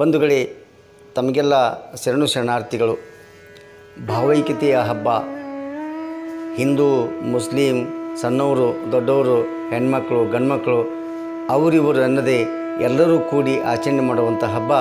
ಬಂಧುಗಳೇ ತಮಗೆಲ್ಲ ಶರಣು ಶರಣಾರ್ಥಿಗಳು ಭಾವೈಕ್ಯತೆಯ ಹಬ್ಬ ಹಿಂದೂ ಮುಸ್ಲಿಂ ಸಣ್ಣವರು ದೊಡ್ಡವರು ಹೆಣ್ಮಕ್ಳು ಗಂಡ್ಮಕ್ಳು ಅವರಿವರು ಅನ್ನದೇ ಎಲ್ಲರೂ ಕೂಡಿ ಆಚರಣೆ ಮಾಡುವಂಥ ಹಬ್ಬ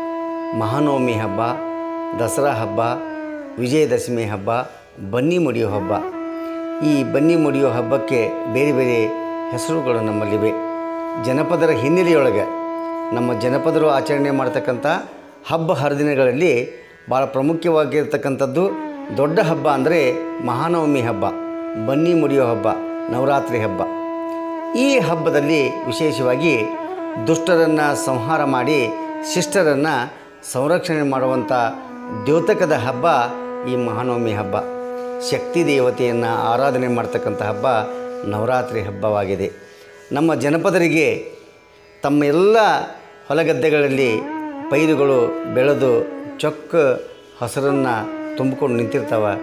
ಮಹಾನವಮಿ ಹಬ್ಬ ದಸರಾ ಹಬ್ಬ ವಿಜಯದಶಮಿ ಹಬ್ಬ ಬನ್ನಿ ಮುಡಿಯೋ ಹಬ್ಬ ಈ ಬನ್ನಿ ಮುಡಿಯೋ ಹಬ್ಬಕ್ಕೆ ಬೇರೆ ಬೇರೆ ಹೆಸರುಗಳು ನಮ್ಮಲ್ಲಿವೆ ಜನಪದರ ಹಿನ್ನೆಲೆಯೊಳಗೆ ನಮ್ಮ ಜನಪದರು ಆಚರಣೆ ಮಾಡ್ತಕ್ಕಂಥ ಹಬ್ಬ ಹರಿದಿನಗಳಲ್ಲಿ ಭಾಳ ಪ್ರಾಮುಖ್ಯವಾಗಿರ್ತಕ್ಕಂಥದ್ದು ದೊಡ್ಡ ಹಬ್ಬ ಅಂದರೆ ಮಹಾನವಮಿ ಹಬ್ಬ ಬನ್ನಿ ಮುಡಿಯೋ ಹಬ್ಬ ನವರಾತ್ರಿ ಹಬ್ಬ ಈ ಹಬ್ಬದಲ್ಲಿ ವಿಶೇಷವಾಗಿ ದುಷ್ಟರನ್ನು ಸಂಹಾರ ಮಾಡಿ ಶಿಷ್ಟರನ್ನು ಸಂರಕ್ಷಣೆ ಮಾಡುವಂಥ ದ್ಯೋತಕದ ಹಬ್ಬ ಈ ಮಹಾನವಮಿ ಹಬ್ಬ ಶಕ್ತಿ ದೇವತೆಯನ್ನು ಆರಾಧನೆ ಮಾಡ್ತಕ್ಕಂಥ ಹಬ್ಬ ನವರಾತ್ರಿ ಹಬ್ಬವಾಗಿದೆ ನಮ್ಮ ಜನಪದರಿಗೆ ತಮ್ಮ ಎಲ್ಲ ಹೊಲಗದ್ದೆಗಳಲ್ಲಿ ಪೈರುಗಳು ಬೆಳೆದು ಚೊಕ್ಕ ಹಸರನ್ನು ತುಂಬಿಕೊಂಡು ನಿಂತಿರ್ತಾವೆ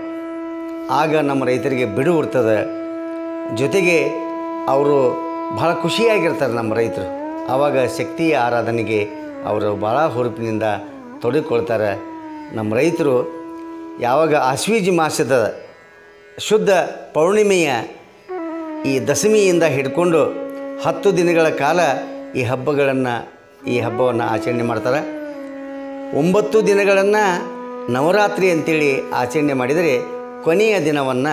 ಆಗ ನಮ್ಮ ರೈತರಿಗೆ ಬಿಡು ಇರ್ತದೆ ಜೊತೆಗೆ ಅವರು ಭಾಳ ಖುಷಿಯಾಗಿರ್ತಾರೆ ನಮ್ಮ ರೈತರು ಆವಾಗ ಶಕ್ತಿಯ ಆರಾಧನೆಗೆ ಅವರು ಭಾಳ ಹುರುಪಿನಿಂದ ತೊಡಗಿಕೊಳ್ತಾರೆ ನಮ್ಮ ರೈತರು ಯಾವಾಗ ಆಶ್ವೀಜಿ ಮಾಸದ ಶುದ್ಧ ಪೌರ್ಣಿಮೆಯ ಈ ದಶಮಿಯಿಂದ ಹಿಡ್ಕೊಂಡು ಹತ್ತು ದಿನಗಳ ಕಾಲ ಈ ಹಬ್ಬಗಳನ್ನು ಈ ಹಬ್ಬವನ್ನು ಆಚರಣೆ ಮಾಡ್ತಾರೆ ಒಂಬತ್ತು ದಿನಗಳನ್ನು ನವರಾತ್ರಿ ಅಂತೇಳಿ ಆಚರಣೆ ಮಾಡಿದರೆ ಕೊನೆಯ ದಿನವನ್ನು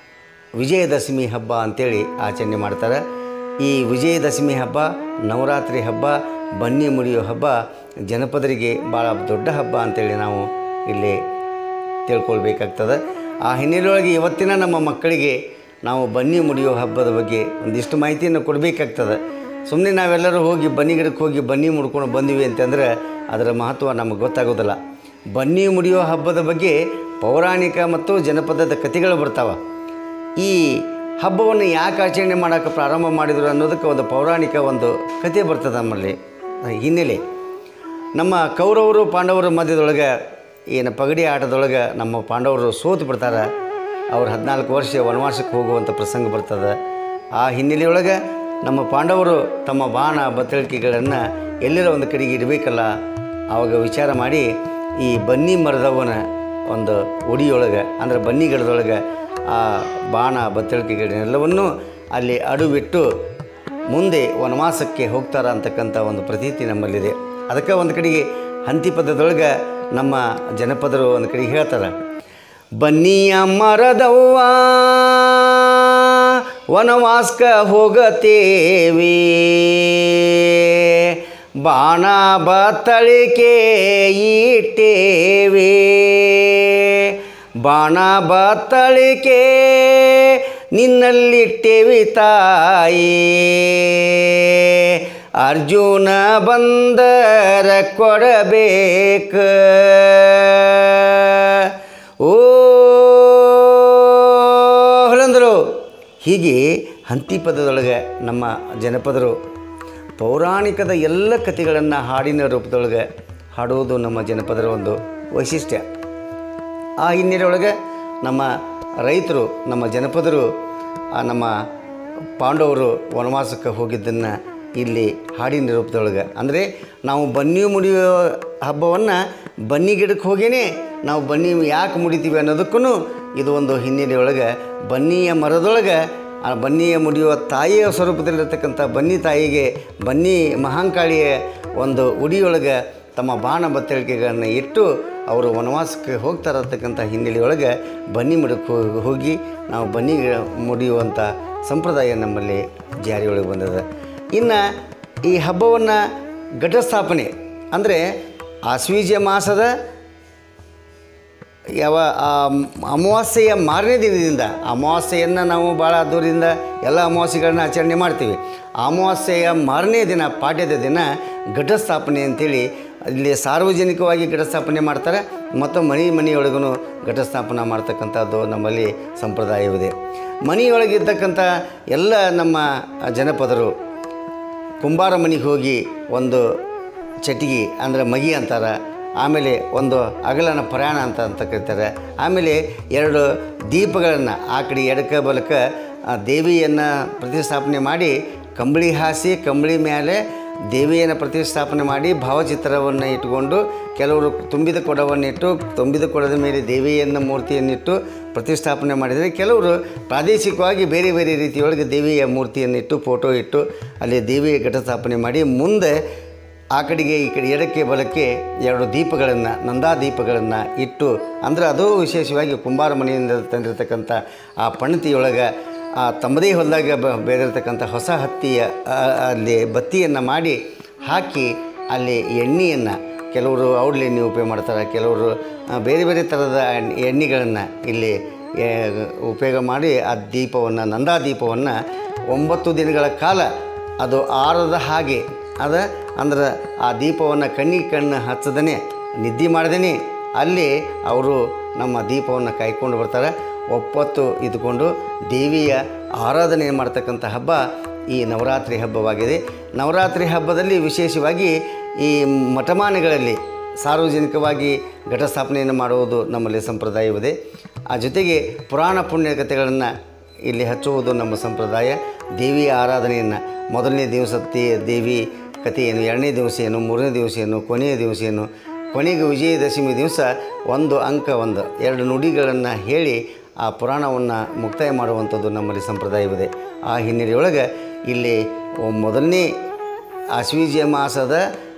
ವಿಜಯದಶಮಿ ಹಬ್ಬ ಅಂತೇಳಿ ಆಚರಣೆ ಮಾಡ್ತಾರೆ ಈ ವಿಜಯದಶಮಿ ಹಬ್ಬ ನವರಾತ್ರಿ ಹಬ್ಬ ಬನ್ನಿ ಮುಡಿಯೋ ಹಬ್ಬ ಜನಪದರಿಗೆ ಭಾಳ ದೊಡ್ಡ ಹಬ್ಬ ಅಂತೇಳಿ ನಾವು ಇಲ್ಲಿ ತಿಳ್ಕೊಳ್ಬೇಕಾಗ್ತದೆ ಆ ಹಿನ್ನೆಲೆಯೊಳಗೆ ಇವತ್ತಿನ ನಮ್ಮ ಮಕ್ಕಳಿಗೆ ನಾವು ಬನ್ನಿ ಮುಡಿಯೋ ಹಬ್ಬದ ಬಗ್ಗೆ ಒಂದಿಷ್ಟು ಮಾಹಿತಿಯನ್ನು ಕೊಡಬೇಕಾಗ್ತದೆ ಸುಮ್ಮನೆ ನಾವೆಲ್ಲರೂ ಹೋಗಿ ಬನ್ನಿ ಗಿಡಕ್ಕೆ ಹೋಗಿ ಬನ್ನಿ ಮುಡ್ಕೊಂಡು ಬಂದಿವಿ ಅಂತಂದರೆ ಅದರ ಮಹತ್ವ ನಮಗೆ ಗೊತ್ತಾಗೋದಿಲ್ಲ ಬನ್ನಿ ಮುಡಿಯೋ ಹಬ್ಬದ ಬಗ್ಗೆ ಪೌರಾಣಿಕ ಮತ್ತು ಜನಪದದ ಕಥೆಗಳು ಬರ್ತಾವೆ ಈ ಹಬ್ಬವನ್ನು ಯಾಕೆ ಆಚರಣೆ ಮಾಡೋಕ್ಕೆ ಪ್ರಾರಂಭ ಮಾಡಿದರು ಅನ್ನೋದಕ್ಕೆ ಒಂದು ಪೌರಾಣಿಕ ಒಂದು ಕಥೆ ಬರ್ತದೆ ನಮ್ಮಲ್ಲಿ ಹಿನ್ನೆಲೆ ನಮ್ಮ ಕೌರವರು ಪಾಂಡವರ ಮಧ್ಯದೊಳಗೆ ಏನು ಪಗಡಿ ಆಟದೊಳಗೆ ನಮ್ಮ ಪಾಂಡವರು ಸೋತು ಬಿಡ್ತಾರೆ ಅವ್ರು ಹದಿನಾಲ್ಕು ವರ್ಷ ವನವಾಸಕ್ಕೆ ಹೋಗುವಂಥ ಪ್ರಸಂಗ ಬರ್ತದೆ ಆ ಹಿನ್ನೆಲೆಯೊಳಗೆ ನಮ್ಮ ಪಾಂಡವರು ತಮ್ಮ ಬಾಣ ಬತ್ತಳಿಕೆಗಳನ್ನು ಎಲ್ಲರ ಒಂದು ಕಡೆಗೆ ಇಡಬೇಕಲ್ಲ ಆವಾಗ ವಿಚಾರ ಮಾಡಿ ಈ ಬನ್ನಿ ಮರದವನ ಒಂದು ಉಡಿಯೊಳಗೆ ಅಂದರೆ ಬನ್ನಿ ಗಿಡದೊಳಗೆ ಆ ಬಾಣ ಬತ್ತಳಿಕೆಗಳನ್ನೆಲ್ಲವನ್ನೂ ಅಲ್ಲಿ ಅಡುಬಿಟ್ಟು ಮುಂದೆ ವನವಾಸಕ್ಕೆ ಹೋಗ್ತಾರ ಅಂತಕ್ಕಂಥ ಒಂದು ಪ್ರತೀತಿ ನಮ್ಮಲ್ಲಿದೆ ಅದಕ್ಕೆ ಒಂದು ಕಡೆಗೆ ಹಂತಿ ಪದದೊಳಗೆ ನಮ್ಮ ಜನಪದರು ಒಂದು ಕಡೆಗೆ ಹೇಳ್ತಾರೆ ಬನ್ನಿಯ ಮರದವ್ವ ವನವಾಸ್ಕ ಹೋಗತೇವಿ ಬಾಣ ಬತ್ತಳಿಕೆ ಇಟ್ಟೇವಿ ಬಾಣ ಬತ್ತಳಿಕೆ ನಿನ್ನಲ್ಲಿಟ್ಟೇವಿ ತಾಯಿ ಅರ್ಜುನ ಬಂದರ ಕೊಡಬೇಕ ಓ ಹೊಲಂದರು ಹೀಗೆ ಹಂತಿ ಪದದೊಳಗೆ ನಮ್ಮ ಜನಪದರು ಪೌರಾಣಿಕದ ಎಲ್ಲ ಕಥೆಗಳನ್ನು ಹಾಡಿನ ರೂಪದೊಳಗೆ ಹಾಡುವುದು ನಮ್ಮ ಜನಪದರ ಒಂದು ವೈಶಿಷ್ಟ್ಯ ಆ ಹಿನ್ನೆಲೆಯೊಳಗೆ ನಮ್ಮ ರೈತರು ನಮ್ಮ ಜನಪದರು ಆ ನಮ್ಮ ಪಾಂಡವರು ವನವಾಸಕ್ಕೆ ಹೋಗಿದ್ದನ್ನು ಇಲ್ಲಿ ಹಾಡಿನ ರೂಪದೊಳಗೆ ಅಂದರೆ ನಾವು ಬನ್ನಿ ಮುಡಿಯೋ ಹಬ್ಬವನ್ನು ಬನ್ನಿ ಗಿಡಕ್ಕೆ ಹೋಗೇನೆ ನಾವು ಬನ್ನಿ ಯಾಕೆ ಮುಡಿತೀವಿ ಅನ್ನೋದಕ್ಕೂ ಇದು ಒಂದು ಹಿನ್ನೆಲೆಯೊಳಗೆ ಬನ್ನಿಯ ಮರದೊಳಗೆ ಆ ಬನ್ನಿಯ ಮುಡಿಯುವ ತಾಯಿಯ ಸ್ವರೂಪದಲ್ಲಿರ್ತಕ್ಕಂಥ ಬನ್ನಿ ತಾಯಿಗೆ ಬನ್ನಿ ಮಹಾಂಕಾಳಿಯ ಒಂದು ಉಡಿಯೊಳಗೆ ತಮ್ಮ ಬಾಣ ಬತ್ತಳಿಕೆಗಳನ್ನು ಇಟ್ಟು ಅವರು ವನವಾಸಕ್ಕೆ ಹೋಗ್ತಾರೆ ಅಂತಕ್ಕಂಥ ಹಿನ್ನೆಲೆಯೊಳಗೆ ಬನ್ನಿ ಮುಡಕ್ಕೆ ಹೋಗಿ ಹೋಗಿ ನಾವು ಬನ್ನಿ ಗಿಡ ಮುಡಿಯುವಂಥ ಸಂಪ್ರದಾಯ ನಮ್ಮಲ್ಲಿ ಜಾರಿಯೊಳಗೆ ಬಂದದ ಇನ್ನು ಈ ಹಬ್ಬವನ್ನು ಘಟಸ್ಥಾಪನೆ ಅಂದರೆ ಆಶ್ವೀಜ ಮಾಸದ ಯಾವ ಆ ಅಮಾವಾಸ್ಯೆಯ ಮಾರನೇ ದಿನದಿಂದ ಅಮಾವಾಸ್ಯೆಯನ್ನು ನಾವು ಭಾಳ ದೂರದಿಂದ ಎಲ್ಲ ಅಮಾವಾಸ್ಯೆಗಳನ್ನ ಆಚರಣೆ ಮಾಡ್ತೀವಿ ಅಮಾವಾಸ್ಯೆಯ ಮಾರನೇ ದಿನ ಪಾಡ್ಯದ ದಿನ ಘಟಸ್ಥಾಪನೆ ಅಂಥೇಳಿ ಇಲ್ಲಿ ಸಾರ್ವಜನಿಕವಾಗಿ ಘಟಸ್ಥಾಪನೆ ಮಾಡ್ತಾರೆ ಮತ್ತು ಮನೆ ಮನೆಯೊಳಗೂ ಘಟಸ್ಥಾಪನೆ ಮಾಡ್ತಕ್ಕಂಥದ್ದು ನಮ್ಮಲ್ಲಿ ಸಂಪ್ರದಾಯವಿದೆ ಮನೆಯೊಳಗಿರ್ತಕ್ಕಂಥ ಎಲ್ಲ ನಮ್ಮ ಜನಪದರು ಕುಂಬಾರ ಮನೆಗೆ ಹೋಗಿ ಒಂದು ಚಟಿಗೆ ಅಂದರೆ ಮಗಿ ಅಂತಾರೆ ಆಮೇಲೆ ಒಂದು ಅಗಲನ ಪ್ರಯಾಣ ಅಂತ ಅಂತ ಕರೀತಾರೆ ಆಮೇಲೆ ಎರಡು ದೀಪಗಳನ್ನು ಆ ಕಡೆ ಎಡಕ ಬಲಕ ಆ ದೇವಿಯನ್ನು ಪ್ರತಿಷ್ಠಾಪನೆ ಮಾಡಿ ಕಂಬಳಿ ಹಾಸಿ ಕಂಬಳಿ ಮೇಲೆ ದೇವಿಯನ್ನು ಪ್ರತಿಷ್ಠಾಪನೆ ಮಾಡಿ ಭಾವಚಿತ್ರವನ್ನು ಇಟ್ಟುಕೊಂಡು ಕೆಲವರು ತುಂಬಿದ ಕೊಡವನ್ನಿಟ್ಟು ತುಂಬಿದ ಕೊಡದ ಮೇಲೆ ದೇವಿಯನ್ನು ಮೂರ್ತಿಯನ್ನಿಟ್ಟು ಪ್ರತಿಷ್ಠಾಪನೆ ಮಾಡಿದರೆ ಕೆಲವರು ಪ್ರಾದೇಶಿಕವಾಗಿ ಬೇರೆ ಬೇರೆ ರೀತಿಯೊಳಗೆ ದೇವಿಯ ಮೂರ್ತಿಯನ್ನಿಟ್ಟು ಫೋಟೋ ಇಟ್ಟು ಅಲ್ಲಿ ದೇವಿಯ ಘಟಸ್ಥಾಪನೆ ಮಾಡಿ ಮುಂದೆ ಆ ಕಡೆಗೆ ಈ ಕಡೆ ಎಡಕ್ಕೆ ಬಲಕ್ಕೆ ಎರಡು ದೀಪಗಳನ್ನು ನಂದಾ ದೀಪಗಳನ್ನು ಇಟ್ಟು ಅಂದರೆ ಅದು ವಿಶೇಷವಾಗಿ ಕುಂಬಾರ ಮನೆಯಿಂದ ತಂದಿರತಕ್ಕಂಥ ಆ ಪಣತಿಯೊಳಗೆ ಆ ತಮ್ಮದೇ ಹೊಲದಾಗ ಬ ಬೆಳೆದಿರ್ತಕ್ಕಂಥ ಹೊಸ ಹತ್ತಿಯ ಆ, ಅಲ್ಲಿ ಬತ್ತಿಯನ್ನು ಮಾಡಿ ಹಾಕಿ ಅಲ್ಲಿ ಎಣ್ಣೆಯನ್ನು ಕೆಲವರು ಔಡ್ಲ ಎಣ್ಣೆ ಉಪಯೋಗ ಮಾಡ್ತಾರೆ ಕೆಲವರು ಆ, ಬೇರೆ ಬೇರೆ ಥರದ ಎಣ್ಣೆಗಳನ್ನು ಇಲ್ಲಿ ಏ, ಉಪಯೋಗ ಮಾಡಿ ಆ ದೀಪವನ್ನು ನಂದಾ ದೀಪವನ್ನು ಒಂಬತ್ತು ದಿನಗಳ ಕಾಲ ಅದು ಆರದ ಹಾಗೆ ಅದ ಅಂದ್ರೆ ಆ ದೀಪವನ್ನು ಕಣ್ಣಿಗೆ ಕಣ್ಣು ಹಚ್ಚದೇ ನಿದ್ದೆ ಮಾಡ್ದೇ ಅಲ್ಲಿ ಅವರು ನಮ್ಮ ದೀಪವನ್ನು ಕಾಯ್ಕೊಂಡು ಬರ್ತಾರೆ ಒಪ್ಪತ್ತು ಇದ್ಕೊಂಡು ದೇವಿಯ ಆರಾಧನೆ ಮಾಡ್ತಕ್ಕಂಥ ಹಬ್ಬ ಈ ನವರಾತ್ರಿ ಹಬ್ಬವಾಗಿದೆ ನವರಾತ್ರಿ ಹಬ್ಬದಲ್ಲಿ ವಿಶೇಷವಾಗಿ ಈ ಮಠಮಾನೆಗಳಲ್ಲಿ ಸಾರ್ವಜನಿಕವಾಗಿ ಘಟಸ್ಥಾಪನೆಯನ್ನು ಮಾಡುವುದು ನಮ್ಮಲ್ಲಿ ಸಂಪ್ರದಾಯವಿದೆ ಆ ಜೊತೆಗೆ ಪುರಾಣ ಪುಣ್ಯಕಥೆಗಳನ್ನು ಇಲ್ಲಿ ಹಚ್ಚುವುದು ನಮ್ಮ ಸಂಪ್ರದಾಯ ದೇವಿಯ ಆರಾಧನೆಯನ್ನು ಮೊದಲನೇ ದಿವಸ ದೇ- ದೇವಿ ಕಥೆಯನ್ನು ಎರಡನೇ ದಿವಸ ಏನು ಮೂರನೇ ದಿವಸ ಏನು ಕೊನೆಯ ದಿವಸ ಏನು ಕೊನೆಗೆ ವಿಜಯದಶಮಿ ದಿವಸ ಒಂದು ಅಂಕ ಒಂದು ಎರಡು ನುಡಿಗಳನ್ನು ಹೇಳಿ ಆ ಪುರಾಣವನ್ನು ಮುಕ್ತಾಯ ಮಾಡುವಂಥದ್ದು ನಮ್ಮಲ್ಲಿ ಸಂಪ್ರದಾಯವಿದೆ ಆ ಹಿನ್ನೆಲೆಯೊಳಗೆ ಇಲ್ಲಿ ಮೊದಲನೇ ಆಶ್ವೀಜ ಮಾಸದ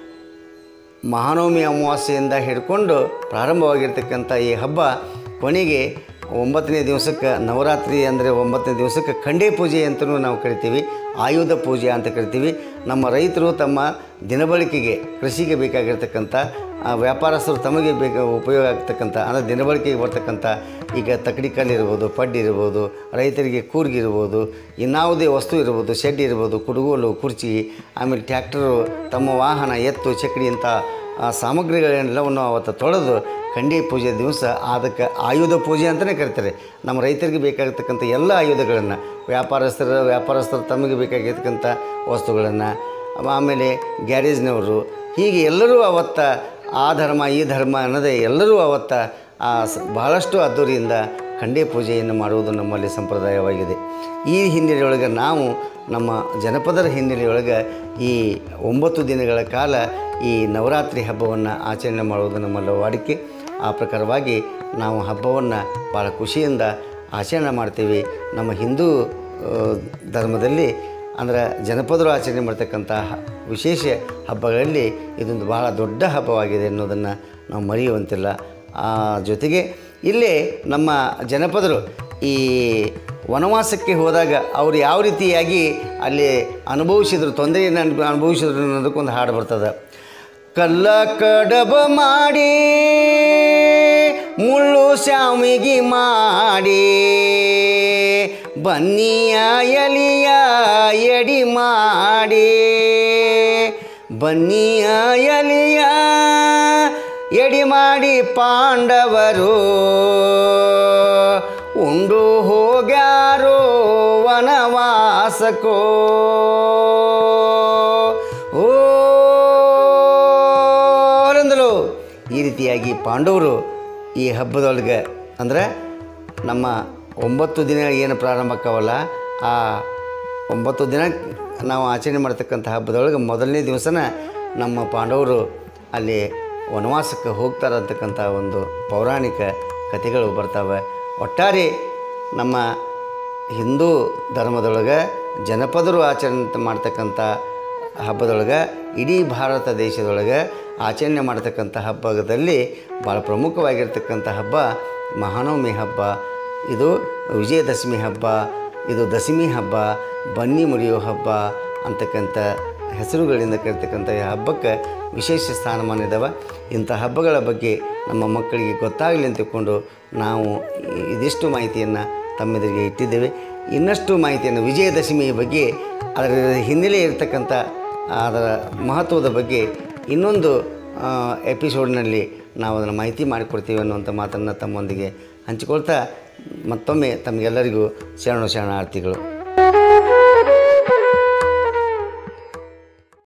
ಮಹಾನವಮಿ ಅಮಾವಾಸ್ಯೆಯಿಂದ ಹಿಡ್ಕೊಂಡು ಪ್ರಾರಂಭವಾಗಿರ್ತಕ್ಕಂಥ ಈ ಹಬ್ಬ ಕೊನೆಗೆ ಒಂಬತ್ತನೇ ದಿವಸಕ್ಕೆ ನವರಾತ್ರಿ ಅಂದರೆ ಒಂಬತ್ತನೇ ದಿವಸಕ್ಕೆ ಖಂಡೇ ಪೂಜೆ ಅಂತಲೂ ನಾವು ಕರಿತೀವಿ ಆಯುಧ ಪೂಜೆ ಅಂತ ಕರಿತೀವಿ ನಮ್ಮ ರೈತರು ತಮ್ಮ ದಿನಬಳಕೆಗೆ ಕೃಷಿಗೆ ಬೇಕಾಗಿರ್ತಕ್ಕಂಥ ಆ, ವ್ಯಾಪಾರಸ್ಥರು ತಮಗೆ ಬೇಕ ಉಪಯೋಗ ಆಗ್ತಕ್ಕಂಥ ಅಂದರೆ ದಿನಬಳಕೆಗೆ ಬರ್ತಕ್ಕಂಥ ಈಗ ತಕ್ಕಡಿ ಕಲ್ಲು ಇರ್ಬೋದು ಪಡ್ಡು ಇರ್ಬೋದು ರೈತರಿಗೆ ಕೂರ್ಗಿ ಇರ್ಬೋದು ಇನ್ನಾವುದೇ ವಸ್ತು ಇರ್ಬೋದು ಶೆಡ್ ಇರ್ಬೋದು ಕುಡುಗೋಲು ಕುರ್ಚಿ ಆಮೇಲೆ ಟ್ಯಾಕ್ಟರು ತಮ್ಮ ವಾಹನ ಎತ್ತು ಚಕ್ಡಿ ಇಂಥ ಆ ಸಾಮಗ್ರಿಗಳೆಲ್ಲವನ್ನು ಅವತ್ತು ತೊಳೆದು ಖಂಡಿ ಪೂಜೆ ದಿವಸ ಅದಕ್ಕೆ ಆಯುಧ ಪೂಜೆ ಅಂತಲೇ ಕರಿತಾರೆ ನಮ್ಮ ರೈತರಿಗೆ ಬೇಕಾಗಿರ್ತಕ್ಕಂಥ ಎಲ್ಲ ಆಯುಧಗಳನ್ನು ವ್ಯಾಪಾರಸ್ಥರ ವ್ಯಾಪಾರಸ್ಥರು ತಮಗೆ ಬೇಕಾಗಿರ್ತಕ್ಕಂಥ ವಸ್ತುಗಳನ್ನು ಆಮೇಲೆ ಗ್ಯಾರೇಜ್ನವರು ಹೀಗೆ ಎಲ್ಲರೂ ಅವತ್ತ ಆ ಧರ್ಮ ಈ ಧರ್ಮ ಅನ್ನೋದೇ ಎಲ್ಲರೂ ಅವತ್ತ ಆ ಸ ಬಹಳಷ್ಟು ಅದ್ದೂರಿಯಿಂದ ಖಂಡೇ ಪೂಜೆಯನ್ನು ಮಾಡುವುದು ನಮ್ಮಲ್ಲಿ ಸಂಪ್ರದಾಯವಾಗಿದೆ ಈ ಹಿನ್ನೆಲೆಯೊಳಗೆ ನಾವು ನಮ್ಮ ಜನಪದರ ಹಿನ್ನೆಲೆಯೊಳಗೆ ಈ ಒಂಬತ್ತು ದಿನಗಳ ಕಾಲ ಈ ನವರಾತ್ರಿ ಹಬ್ಬವನ್ನು ಆಚರಣೆ ಮಾಡುವುದು ನಮ್ಮಲ್ಲಿ ವಾಡಿಕೆ ಆ ಪ್ರಕಾರವಾಗಿ ನಾವು ಹಬ್ಬವನ್ನು ಭಾಳ ಖುಷಿಯಿಂದ ಆಚರಣೆ ಮಾಡ್ತೀವಿ ನಮ್ಮ ಹಿಂದೂ ಆ, ಧರ್ಮದಲ್ಲಿ ಅಂದ್ರೆ ಜನಪದರು ಆಚರಣೆ ಮಾಡ್ತಕ್ಕಂಥ ಹ- ವಿಶೇಷ ಹಬ್ಬಗಳಲ್ಲಿ ಇದೊಂದು ಬಹಳ ದೊಡ್ಡ ಹಬ್ಬವಾಗಿದೆ ಅನ್ನೋದನ್ನು ನಾವು ಮರೆಯುವಂತಿಲ್ಲ ಆ ಜೊತೆಗೆ ಇಲ್ಲೇ ನಮ್ಮ ಜನಪದರು ಈ ವನವಾಸಕ್ಕೆ ಹೋದಾಗ ಅವರು ಯಾವ ರೀತಿಯಾಗಿ ಅಲ್ಲಿ ಅನುಭವಿಸಿದ್ರು ತೊಂದರೆಯನ್ನು ಅನು ಅನುಭವಿಸಿದ್ರು ಅನ್ನೋದಕ್ಕೊಂದು ಹಾಡು ಬರ್ತದೆ ಕಲ್ಲ ಕಡಬ ಮಾಡಿ ಮುಳ್ಳು ಶಾಮಿಗಿ ಮಾಡಿ ಬನ್ನಿಯ ಎಲಿಯ ಎಡಿ ಮಾಡಿ ಬನ್ನಿಯ ಎಲಿಯ ಎಡಿ ಮಾಡಿ ಪಾಂಡವರು ಉಂಡು ಹೋಗ್ಯಾರೋ ವನವಾಸಕೋ ಓ ಅವರೆಂದಲು ಈ ರೀತಿಯಾಗಿ ಪಾಂಡವರು ಈ ಹಬ್ಬದೊಳಗೆ ಅಂದರೆ ನಮ್ಮ ಒಂಬತ್ತು ದಿನ ಏನು ಪ್ರಾರಂಭಕ್ಕವಲ್ಲ ಆ ಒಂಬತ್ತು ದಿನ ನಾವು ಆಚರಣೆ ಮಾಡ್ತಕ್ಕಂಥ ಹಬ್ಬದೊಳಗೆ ಮೊದಲನೇ ದಿವಸನ ನಮ್ಮ ಪಾಂಡವರು ಅಲ್ಲಿ ವನವಾಸಕ್ಕೆ ಹೋಗ್ತಾರೆ ಅಂತಕ್ಕಂಥ ಒಂದು ಪೌರಾಣಿಕ ಕಥೆಗಳು ಬರ್ತವೆ ಒಟ್ಟಾರೆ ನಮ್ಮ ಹಿಂದೂ ಧರ್ಮದೊಳಗೆ ಜನಪದರು ಆಚರಣೆ ಮಾಡ್ತಕ್ಕಂಥ ಹಬ್ಬದೊಳಗೆ ಇಡೀ ಭಾರತ ದೇಶದೊಳಗೆ ಆಚರಣೆ ಮಾಡ್ತಕ್ಕಂಥ ಹಬ್ಬದಲ್ಲಿ ಭಾಳ ಪ್ರಮುಖವಾಗಿರ್ತಕ್ಕಂಥ ಹಬ್ಬ ಮಹಾನವಮಿ ಹಬ್ಬ ಇದು ವಿಜಯದಶಮಿ ಹಬ್ಬ ಇದು ದಶಮಿ ಹಬ್ಬ ಬನ್ನಿ ಮುರಿಯೋ ಹಬ್ಬ ಅಂತಕ್ಕಂಥ ಹೆಸರುಗಳಿಂದ ಕರಿತಕ್ಕಂಥ ಈ ಹಬ್ಬಕ್ಕೆ ವಿಶೇಷ ಸ್ಥಾನಮಾನ ಇದ್ದಾವೆ ಇಂಥ ಹಬ್ಬಗಳ ಬಗ್ಗೆ ನಮ್ಮ ಮಕ್ಕಳಿಗೆ ಗೊತ್ತಾಗಲಿ ಅಂತ ತಿಳ್ಕೊಂಡು ನಾವು ಇದಿಷ್ಟು ಮಾಹಿತಿಯನ್ನು ತಮ್ಮೆದುರಿಗೆ ಇಟ್ಟಿದ್ದೇವೆ ಇನ್ನಷ್ಟು ಮಾಹಿತಿಯನ್ನು ವಿಜಯದಶಮಿಯ ಬಗ್ಗೆ ಅದರ ಹಿನ್ನೆಲೆ ಇರತಕ್ಕಂಥ ಅದರ ಮಹತ್ವದ ಬಗ್ಗೆ ಇನ್ನೊಂದು ಆ, ಎಪಿಸೋಡ್ನಲ್ಲಿ ನಾವು ಅದನ್ನು ಮಾಹಿತಿ ಮಾಡಿಕೊಡ್ತೀವಿ ಅನ್ನುವಂಥ ಮಾತನ್ನು ತಮ್ಮೊಂದಿಗೆ ಹಂಚಿಕೊಳ್ತಾ ಮತ್ತೊಮ್ಮೆ ತಮಗೆಲ್ಲರಿಗೂ ಶರಣು ಶರಣಾರ್ಥಿಗಳು